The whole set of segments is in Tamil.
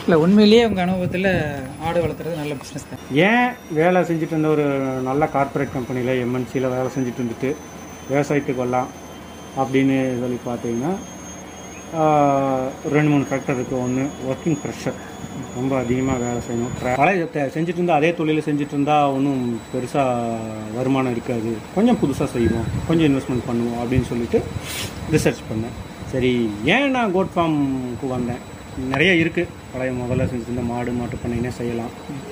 இல்லை உண்மையிலேயே உங்கள் அனுபவத்தில் ஆடு வளர்த்துறது நல்ல பிஸ்னஸ் தான் ஏன் வேலை செஞ்சுட்டு இருந்த ஒரு நல்ல கார்ப்பரேட் கம்பெனியில் எம்என்சியில் வேலை செஞ்சுட்டு இருந்துட்டு விவசாயத்துக்கு வரலாம் அப்படின்னு சொல்லி பார்த்தீங்கன்னா ஆஹ், ரெண்டு மூணு ஃபேக்டர் இருக்குது ஒன்று ஒர்க்கிங் ப்ரெஷர் ரொம்ப அதிகமாக வேலை செய்யணும் tra- பழைய தெ- செஞ்சுட்டு இருந்தால் அதே தொழிலை செஞ்சுட்டு இருந்தால் ஒன்றும் பெருசாக வருமானம் இருக்காது கொஞ்சம் புதுசாக செய்வோம் கொஞ்சம் இன்வெஸ்ட்மெண்ட் பண்ணுவோம் அப்படின்னு சொல்லிட்டு ரிசர்ச் பண்ணேன் சரி ஏன் நான் கோட் ஃபார்முக்கு வந்தேன் நிறைய இருக்குது பழைய முதல்ல செஞ்சுட்டு இருந்த மாடு மாட்டு பண்ணைனே செய்யலாம்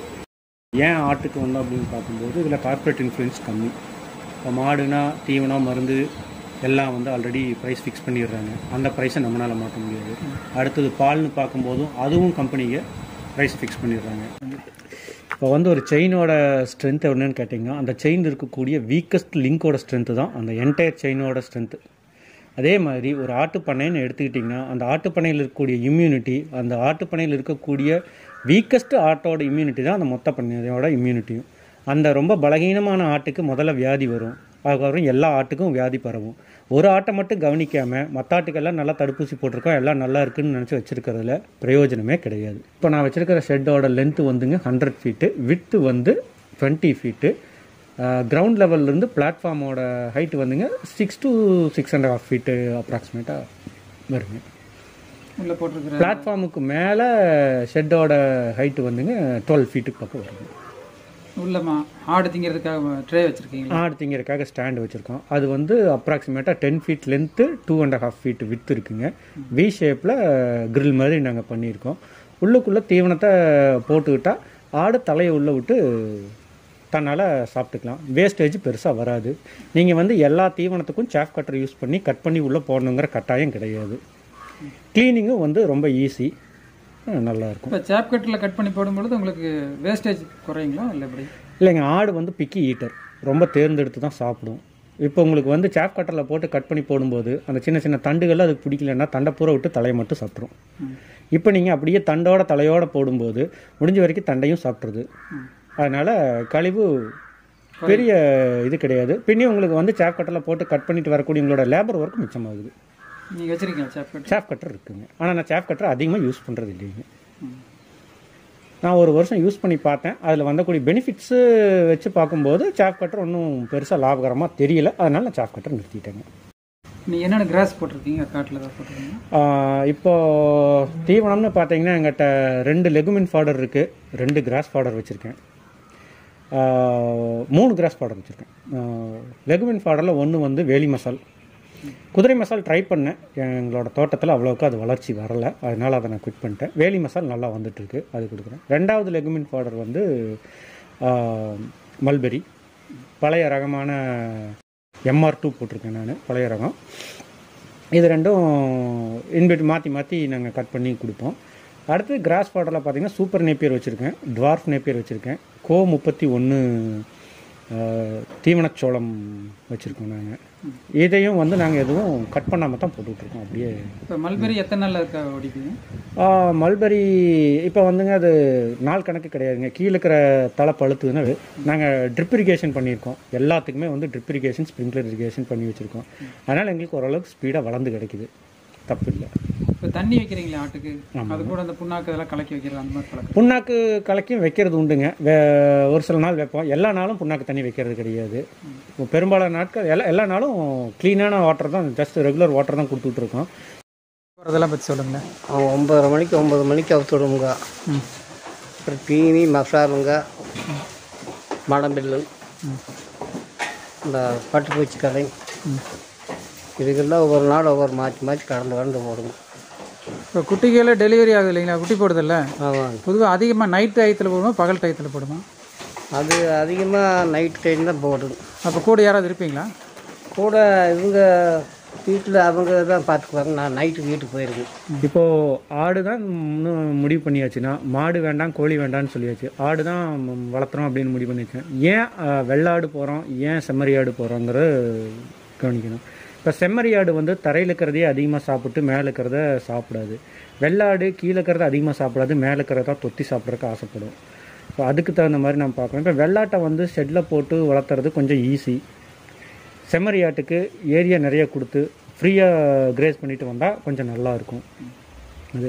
ஏன் ஆட்டுக்கு வந்தோம் அப்படின்னு பார்க்கும்போது இதில் கார்ப்பரேட் இன்ஃப்ளூயன்ஸ் கம்மி இப்போ மாடுனா தீவனம் மருந்து எல்லாம் வந்து ஆல்ரெடி ப்ரைஸ் ஃபிக்ஸ் பண்ணிடுறாங்க அந்த ப்ரைஸை நம்மளால் மாற்ற முடியாது அடுத்தது பால்னு பார்க்கும்போதும் அதுவும் கம்பெனிக்கு ப்ரைஸ் ஃபிக்ஸ் பண்ணிடுறாங்க இப்போ வந்து ஒரு செயினோட ஸ்ட்ரென்த் என்னன்னு கேட்டிங்கன்னா அந்த செயின் இருக்கக்கூடிய வீக்கஸ்ட் லிங்கோட ஸ்ட்ரென்த்து தான் அந்த என்டையர் செயினோட ஸ்ட்ரென்த்து அதே மாதிரி ஒரு ஆட்டுப்பண்ணைன்னு எடுத்துக்கிட்டிங்கன்னா அந்த ஆட்டுப்பண்ணையில் இருக்கக்கூடிய இம்யூனிட்டி அந்த ஆட்டுப்பண்ணையில் இருக்கக்கூடிய வீக்கஸ்ட் ஆட்டோட இம்யூனிட்டி தான் அந்த மொத்த பண்ணையோட இம்யூனிட்டியும் அந்த ரொம்ப பலகீனமான ஆட்டுக்கு முதல்ல வியாதி வரும் அதுக்கப்புறம் எல்லா ஆட்டுக்கும் வியாதி பரவும் ஒரு ஆட்டை மட்டும் கவனிக்காமல் மற்ற ஆட்டுக்கெல்லாம் நல்லா தடுப்பூசி போட்டிருக்கோம் எல்லாம் நல்லா இருக்குன்னு நினச்சி வச்சுருக்கிறதுல பிரயோஜனமே கிடையாது இப்போ நான் வச்சுருக்கிற ஷெட்டோட லென்த்து வந்துங்க ஹண்ட்ரட் ஃபீட்டு விட்டு வந்து டுவெண்ட்டி ஃபீட்டு கிரவுண்ட் லெவல்லேருந்து பிளாட்ஃபார்மோட ஹைட் வந்துங்க six to six and half feet அப்ராக்சிமேட்டாக வருங்க உள்ளே போட்டிருக்கிற பிளாட்ஃபார்முக்கு மேலே ஷெட்டோட ஹைட்டு வந்துங்க டுவெல் ஃபீட்டுக்கு பக்கம் வருங்க உள்ளமா ஆடு திங்கிறதுக்காக ட்ரே வச்சுருக்கீங்களா ஆடு திங்கிறதுக்காக ஸ்டாண்ட் வச்சுருக்கோம் அது வந்து அப்ராக்சிமேட்டாக ten feet length two and half feet with இருக்குங்க வி ஷேப்பில் grill மாதிரி நாங்கள் பண்ணியிருக்கோம் உள்ளுக்குள்ளே தீவனத்தை போட்டுக்கிட்டால் ஆடு தலையை உள்ளே விட்டு தன்னால் சாப்பிட்டுக்கலாம் வேஸ்டேஜ் பெருசாக வராது நீங்கள் வந்து எல்லா தீவனத்துக்கும் சாஃப் கட்டர் யூஸ் பண்ணி கட் பண்ணி உள்ளே போடணுங்கிற கட்டாயம் கிடையாது க்ளீனிங்கும் வந்து ரொம்ப ஈஸி நல்லாயிருக்கும் இப்போ சேப் கட்டில் கட் பண்ணி போடும்பொழுது உங்களுக்கு வேஸ்டேஜ் குறையுங்களா இல்லை எப்படி இல்லைங்க ஆடு வந்து பிக்கி ஈட்டர் ரொம்ப தேர்ந்தெடுத்து தான் சாப்பிடும் இப்போ உங்களுக்கு வந்து சாப் கட்டரில் போட்டு கட் பண்ணி போடும்போது அந்த சின்ன சின்ன தண்டுகள் அதுக்கு பிடிக்கலன்னா தண்டை பூரா விட்டு தலையை மட்டும் சாப்பிட்ரும் இப்போ நீங்கள் அப்படியே தண்டோட தலையோட போடும்போது முடிஞ்ச வரைக்கும் தண்டையும் சாப்பிட்ருது அதனால் கழிவு பெரிய இது கிடையாது பின்னே உங்களுக்கு வந்து சாப் கட்டரில் போட்டு கட் பண்ணிட்டு வரக்கூடிய உங்களோட லேபர் ஒர்க் மிச்சமாகுது நீங்கள் வச்சுருக்கீங்க சேப் கட் சாப் கட்டர் இருக்குங்க ஆனால் நான் சாப் கட்டர் அதிகமாக யூஸ் பண்ணுறது இல்லைங்க நான் ஒரு வருஷம் யூஸ் பண்ணி பார்த்தேன் அதில் வந்தக்கூடிய பெனிஃபிட்ஸு வச்சு பார்க்கும்போது சாப் கட்டர் ஒன்றும் பெருசாக லாபகரமாக தெரியல அதனால நான் சாப் கட்டர் நிறுத்திட்டேங்க நீங்கள் என்னென்ன கிராஸ் போட்டிருக்கீங்க காட்டில் தான் போட்டிருக்கீங்க ஆஹ் இப்போ தீவனம்னு பார்த்தீங்கன்னா எங்கிட்ட ரெண்டு லெகுமின் ஃபாடர் இருக்குது ரெண்டு கிராஸ் ஃபாடர் வச்சுருக்கேன் மூணு கிராஸ் ஃபாடர் வச்சுருக்கேன் லெகுமின் ஃபாடரில் ஒன்று வந்து வேலி மசால் குதிரை மசால் ட்ரை பண்ணேன் எங்களோட தோட்டத்தில் அவ்வளோக்கு அது வளர்ச்சி வரலை அதனால் அதை நான் குவிட் பண்ணிட்டேன் வேலி மசால் நல்லா வந்துட்டுருக்கு அது கொடுக்குறேன் ரெண்டாவது லெகுமின் ஃபாடர் வந்து ஆஹ், மல்பெரி பழைய ரகமான எம்ஆர் டூ போட்டிருக்கேன் நான் பழைய ரகம் இது ரெண்டும் இன்பிட் மாற்றி மாற்றி நாங்கள் கட் பண்ணி கொடுப்போம் அடுத்து கிராஸ் ஃபாடரில் பார்த்தீங்கன்னா சூப்பர் நேப்பியர் வச்சுருக்கேன் டுவார்ஃப் நேப்பியர் வச்சுருக்கேன் கோ முப்பத்தி ஒன்று தீவனச்சோளம் வச்சுருக்கோம் நாங்கள் இதையும் வந்து நாங்கள் எதுவும் கட் பண்ணாமல் தான் போட்டுட்ருக்கோம் அப்படியே இப்போ மல்பெரி எத்தனை நாளில் இருக்கா ஓடிப்பீங்க ஆ, மல்பரி இப்போ வந்துங்க அது நாள் கணக்கு கிடையாதுங்க கீழே இருக்கிற தலை பழுத்துதுன்னா நாங்கள் ட்ரிப் இரிகேஷன் பண்ணியிருக்கோம் எல்லாத்துக்குமே வந்து ட்ரிப் இரிகேஷன் ஸ்ப்ரிங்க்லர் இரிகேஷன் பண்ணி வச்சுருக்கோம் அதனால் எங்களுக்கு ஓரளவுக்கு ஸ்பீடாக வளர்ந்து கிடைக்குது தப்பு இல்லை இப்போ தண்ணி வைக்கிறீங்களா ஆட்டுக்கு அது கூட அந்த புண்ணாக்கு இதெல்லாம் கலக்கி வைக்கிறது அந்த மாதிரி பழக்கம் புண்ணாக்கு கலக்கியும் வைக்கிறது உண்டுங்க வே ஒரு சில நாள் வைப்போம் எல்லா நாளும் புண்ணாக்கு தண்ணி வைக்கிறது கிடையாது இப்போ பெரும்பாலான நாட்கள் எல்லா எல்லா நாளும் க்ளீனான வாட்டர் தான் ஜஸ்ட் ரெகுலர் வாட்டர் தான் கொடுத்துட்ருக்கோம் அதெல்லாம் பற்றி சொல்லுங்களேன் அவன் ஒம்பது மணிக்கு ஒம்பது மணிக்கு அவுத்து விடுங்க அப்புறம் தீனி மசாலுங்க மடம்பில்லு இந்த பட்டுப்பூச்சி கடை இதுக்கெல்லாம் ஒவ்வொரு நாள் ஒவ்வொரு மாற்றி மாற்றி கடந்து கடந்து போடுங்க இப்போ குட்டிகளில் டெலிவரி ஆகுது இல்லைங்களா குட்டி போடுதில்ல ஆமாங்க பொதுவாக அதிகமாக நைட் டயத்தில் போடுமா பகல் டயத்தில் போடுமா அது அதிகமாக நைட் டைம் தான் போடுங்க அப்போ கூட யாராவது இருப்பீங்களா கூட இவங்க வீட்டில் அவங்க தான் பார்த்துக்குவாங்க நான் நைட்டு வீட்டுக்கு போயிருக்கேன் இப்போது ஆடு தான் இன்னும் முடிவு பண்ணியாச்சுன்னா மாடு வேண்டாம் கோழி வேண்டாம்னு சொல்லியாச்சு ஆடு தான் ம், வளர்த்துறோம் அப்படின்னு முடிவு பண்ணியாச்சு ஏன் அஹ், வெள்ளாடு போகிறோம் ஏன் செம்மறி ஆடு போகிறோங்கிற கவனிக்கணும் இப்போ செம்மறி ஆடு வந்து தரையில் இருக்கிறதையே அதிகமாக சாப்பிட்டு மேலே இருக்கிறத சாப்பிடாது வெள்ளாடு கீழே இருக்கிறத அதிகமாக சாப்பிடாது மேலே இருக்கிறத தொத்தி சாப்பிட்றதுக்கு ஆசைப்படும் ஸோ அதுக்கு தகுந்த மாதிரி நம்ம பார்க்கணும் இப்போ வெள்ளாட்டை வந்து ஷெட்டில் போட்டு வளர்த்துறது கொஞ்சம் ஈஸி செம்மறி ஆட்டுக்கு ஏரியா நிறைய கொடுத்து ஃப்ரீயாக கிரேஸ் பண்ணிட்டு வந்தால் கொஞ்சம் நல்லா இருக்கும் அது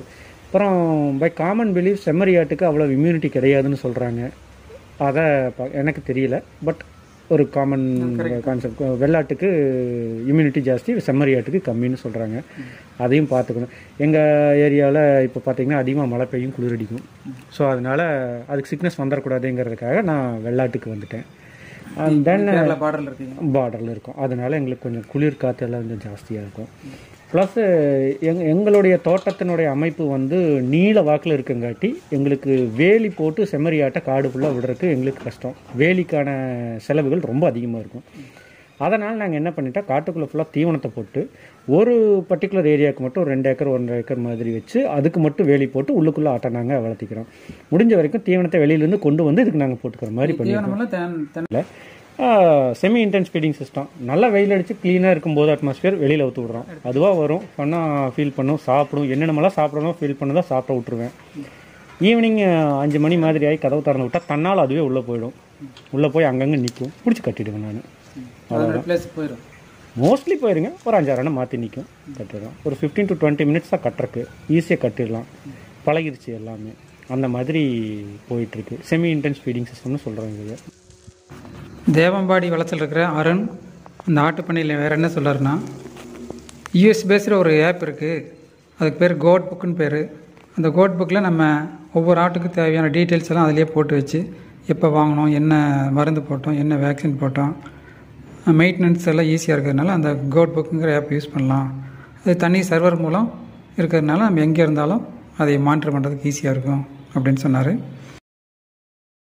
அப்புறம் பை காமன் பிலீவ் செம்மறியாட்டுக்கு அவ்வளோ இம்யூனிட்டி கிடையாதுன்னு சொல்கிறாங்க அதை ப- எனக்கு தெரியல பட் ஒரு காமன் கான்செப்ட் வெள்ளாட்டுக்கு இம்யூனிட்டி ஜாஸ்தி செம்மறியாட்டுக்கு கம்மின்னு சொல்கிறாங்க அதையும் பார்த்துக்கணும் எங்கள் ஏரியாவில் இப்போ பார்த்தீங்கன்னா அதிகமாக மழை பெய்யும் குளிர் அடிக்கும் ஸோ அதனால் அதுக்கு சிக்னஸ் வந்துடக்கூடாதுங்கிறதுக்காக நான் வெள்ளாட்டுக்கு வந்துட்டேன் அண்ட் தென் கேரளா பார்டரில் இருக்கீங்க பார்டரில் இருக்கும் அதனால எங்களுக்கு கொஞ்சம் குளிர் காற்று எல்லாம் கொஞ்சம் ஜாஸ்தியாக இருக்கும் ப்ளஸ் எங் எங்களுடைய தோட்டத்தினுடைய அமைப்பு வந்து நீல வாக்கில் இருக்குங்காட்டி எங்களுக்கு வேலி போட்டு செம்மறியாட்டை காடு ஃபுல்லாக விடுறதுக்கு எங்களுக்கு கஷ்டம் வேலிக்கான செலவுகள் ரொம்ப அதிகமாக இருக்கும் அதனால் நாங்கள் என்ன பண்ணிட்டோம் காட்டுக்குள்ளே ஃபுல்லாக தீவனத்தை போட்டு ஒரு பர்டிகுலர் ஏரியாவுக்கு மட்டும் ஒரு ரெண்டு ஏக்கர் ஒன்றரை ஏக்கர் மாதிரி வச்சு அதுக்கு மட்டும் வேலி போட்டு உள்ளுக்குள்ளே ஆட்டை நாங்கள் வளர்த்திக்கிறோம் முடிஞ்ச வரைக்கும் தீவனத்தை வெளியிலேருந்து கொண்டு வந்து இதுக்கு நாங்கள் போட்டுக்கிற மாதிரி பண்ணி தீவனமெல்லாம் தென் தென் இல்லை செமி இன்டென்ஸ் ஃபீடிங் சிஸ்டம் நல்லா வெயில் அடித்து க்ளீனாக இருக்கும்போது அட்மாஸ்பியர் வெளியில் ஊற்றி விட்றோம் அதுவாக வரும் ஃபன்னாக ஃபீல் பண்ணும் சாப்பிடும் என்னென்னமெல்லாம் சாப்பிடணும் ஃபீல் பண்ணதா சாப்பிட விட்ருவேன் ஈவினிங் அஞ்சு மணி மாதிரி ஆகி கதவு திறந்து விட்டால் தன்னால் அதுவே உள்ளே போயிடும் உள்ளே போய் அங்கங்கே நிற்கும் பிடிச்சி கட்டிடுவேன் நான் அதோட பிளேஸ் போயிடும் மோஸ்ட்லி போயிருங்க ஒரு அஞ்சாறு எண்ணம் மாற்றி நிற்கும் கட்டிடுறோம் ஒரு ஃபிஃப்டீன் டு டுவெண்ட்டி மினிட்ஸ் தான் கட்டுறக்கு ஈஸியாக கட்டிடலாம் பழகிருச்சு எல்லாமே அந்த மாதிரி போயிட்டுருக்கு செமி இன்டென்ஸ் ஃபீடிங் சிஸ்டம்னு சொல்கிறாங்க இது தேவம்பாடி வளத்தில் இருக்கிற அருண் அந்த ஆட்டுப்பண்ணையில் வேறு என்ன சொல்கிறாருன்னா யூஎஸ் பேஸில் ஒரு ஆப் இருக்குது அதுக்கு பேர் கோட் புக்குன்னு பேர் அந்த கோட் புக்கில் நம்ம ஒவ்வொரு ஆட்டுக்கும் தேவையான டீட்டெயில்ஸ் எல்லாம் அதிலே போட்டு வச்சு எப்போ வாங்கினோம் என்ன மருந்து போட்டோம் என்ன வேக்சின் போட்டோம் மெயின்டெனன்ஸ் எல்லாம் ஈஸியாக இருக்கிறதுனால அந்த கோட் புக்குங்கிற ஆப் யூஸ் பண்ணலாம் அது தனி சர்வர் மூலம் இருக்கிறதுனால நம்ம எங்கே இருந்தாலும் அதை மானிட்டர் பண்ணுறதுக்கு ஈஸியாக இருக்கும் அப்படின்னு சொன்னார்